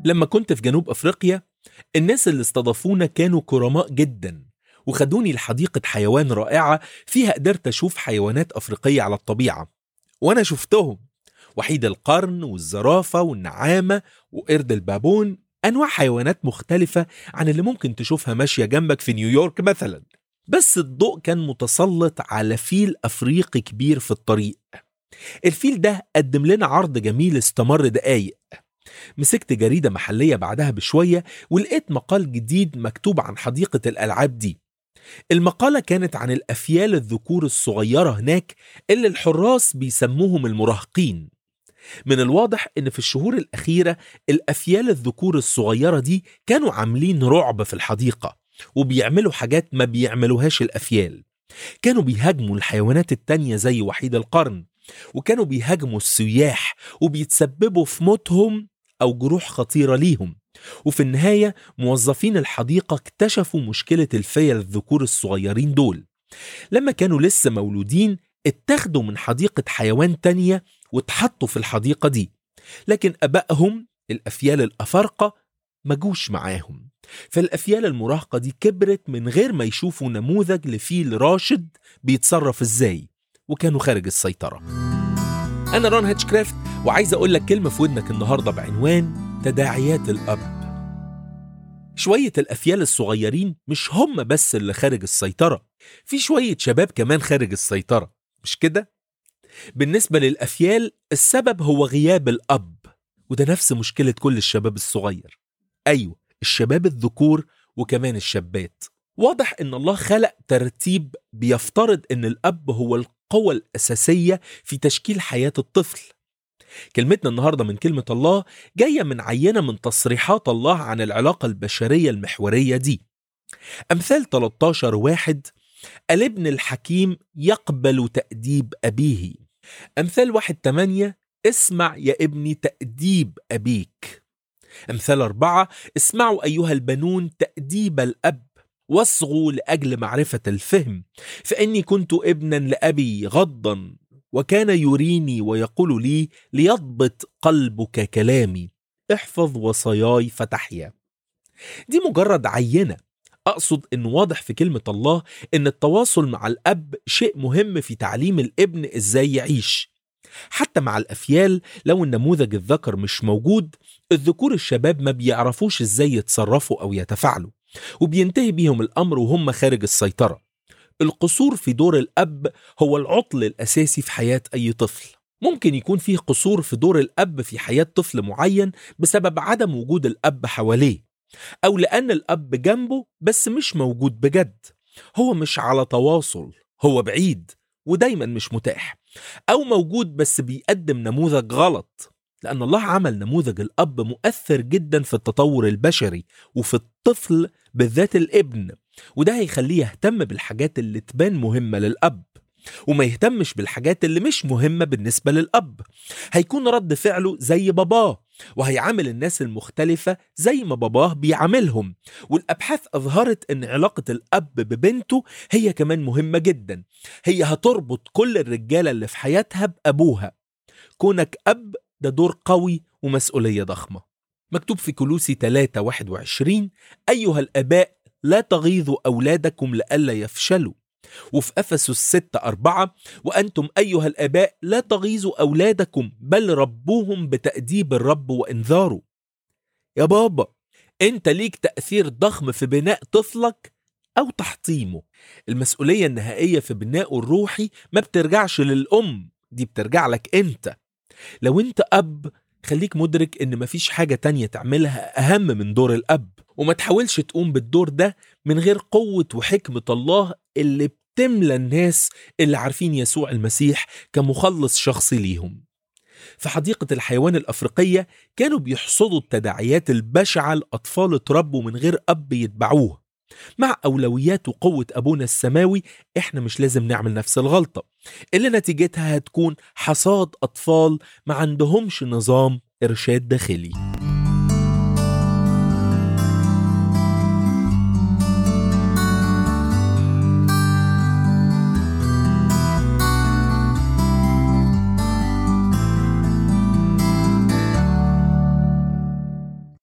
لما كنت في جنوب أفريقيا الناس اللي استضافونا كانوا كرماء جدا وخدوني لحديقة حيوان رائعة فيها قدرت أشوف حيوانات أفريقية على الطبيعة وأنا شفتهم وحيد القرن والزرافة والنعامة وقرد البابون أنواع حيوانات مختلفة عن اللي ممكن تشوفها ماشية جنبك في نيويورك مثلا بس الضوء كان متسلط على فيل أفريقي كبير في الطريق الفيل ده قدم لنا عرض جميل استمر دقايق مسكت جريدة محلية بعدها بشوية ولقيت مقال جديد مكتوب عن حديقة الألعاب دي المقالة كانت عن الأفيال الذكور الصغيرة هناك اللي الحراس بيسموهم المراهقين من الواضح ان في الشهور الاخيره الافيال الذكور الصغيره دي كانوا عاملين رعب في الحديقه وبيعملوا حاجات ما بيعملوهاش الافيال كانوا بيهاجموا الحيوانات التانية زي وحيد القرن وكانوا بيهاجموا السياح وبيتسببوا في موتهم او جروح خطيره ليهم وفي النهايه موظفين الحديقه اكتشفوا مشكله الفيل الذكور الصغيرين دول لما كانوا لسه مولودين اتاخدوا من حديقه حيوان تانية واتحطوا في الحديقة دي لكن أبائهم الأفيال الأفارقة ما جوش معاهم فالأفيال المراهقة دي كبرت من غير ما يشوفوا نموذج لفيل راشد بيتصرف ازاي وكانوا خارج السيطرة أنا رون هيتشكرافت وعايز أقول لك كلمة في ودنك النهاردة بعنوان تداعيات الأب شوية الأفيال الصغيرين مش هم بس اللي خارج السيطرة في شوية شباب كمان خارج السيطرة مش كده؟ بالنسبة للأفيال السبب هو غياب الأب وده نفس مشكلة كل الشباب الصغير أيوة الشباب الذكور وكمان الشابات واضح ان الله خلق ترتيب بيفترض ان الاب هو القوة الاساسية في تشكيل حياة الطفل كلمتنا النهاردة من كلمة الله جاية من عينة من تصريحات الله عن العلاقة البشرية المحورية دي أمثال 13 واحد الابن الحكيم يقبل تأديب أبيه أمثال واحد تمانية اسمع يا ابني تأديب أبيك أمثال أربعة اسمعوا أيها البنون تأديب الأب واصغوا لأجل معرفة الفهم فإني كنت ابنا لأبي غضا وكان يريني ويقول لي ليضبط قلبك كلامي احفظ وصاياي فتحيا دي مجرد عينة أقصد إن واضح في كلمة الله إن التواصل مع الأب شيء مهم في تعليم الابن إزاي يعيش حتى مع الأفيال لو النموذج الذكر مش موجود الذكور الشباب ما بيعرفوش إزاي يتصرفوا أو يتفاعلوا وبينتهي بيهم الأمر وهم خارج السيطرة القصور في دور الأب هو العطل الأساسي في حياة أي طفل ممكن يكون فيه قصور في دور الأب في حياة طفل معين بسبب عدم وجود الأب حواليه أو لأن الأب جنبه بس مش موجود بجد هو مش على تواصل هو بعيد ودايما مش متاح أو موجود بس بيقدم نموذج غلط لأن الله عمل نموذج الأب مؤثر جدا في التطور البشري وفي الطفل بالذات الابن وده هيخليه يهتم بالحاجات اللي تبان مهمة للأب وما يهتمش بالحاجات اللي مش مهمة بالنسبة للأب هيكون رد فعله زي باباه وهيعامل الناس المختلفة زي ما باباه بيعاملهم والأبحاث أظهرت أن علاقة الأب ببنته هي كمان مهمة جدا هي هتربط كل الرجالة اللي في حياتها بأبوها كونك أب ده دور قوي ومسؤولية ضخمة مكتوب في كلوسي 3 21 أيها الآباء لا تغيظوا أولادكم لئلا يفشلوا وفي أفسس 6 4 وأنتم أيها الآباء لا تغيظوا أولادكم بل ربوهم بتأديب الرب وإنذاره يا بابا أنت ليك تأثير ضخم في بناء طفلك أو تحطيمه المسؤولية النهائية في بنائه الروحي ما بترجعش للأم دي بترجع لك أنت لو أنت أب خليك مدرك ان مفيش حاجة تانية تعملها اهم من دور الاب وما تحاولش تقوم بالدور ده من غير قوة وحكمة الله اللي بتملى الناس اللي عارفين يسوع المسيح كمخلص شخصي ليهم في حديقة الحيوان الأفريقية كانوا بيحصدوا التداعيات البشعة لأطفال اتربوا من غير أب يتبعوه مع أولويات وقوة أبونا السماوي إحنا مش لازم نعمل نفس الغلطة اللي نتيجتها هتكون حصاد أطفال ما عندهمش نظام إرشاد داخلي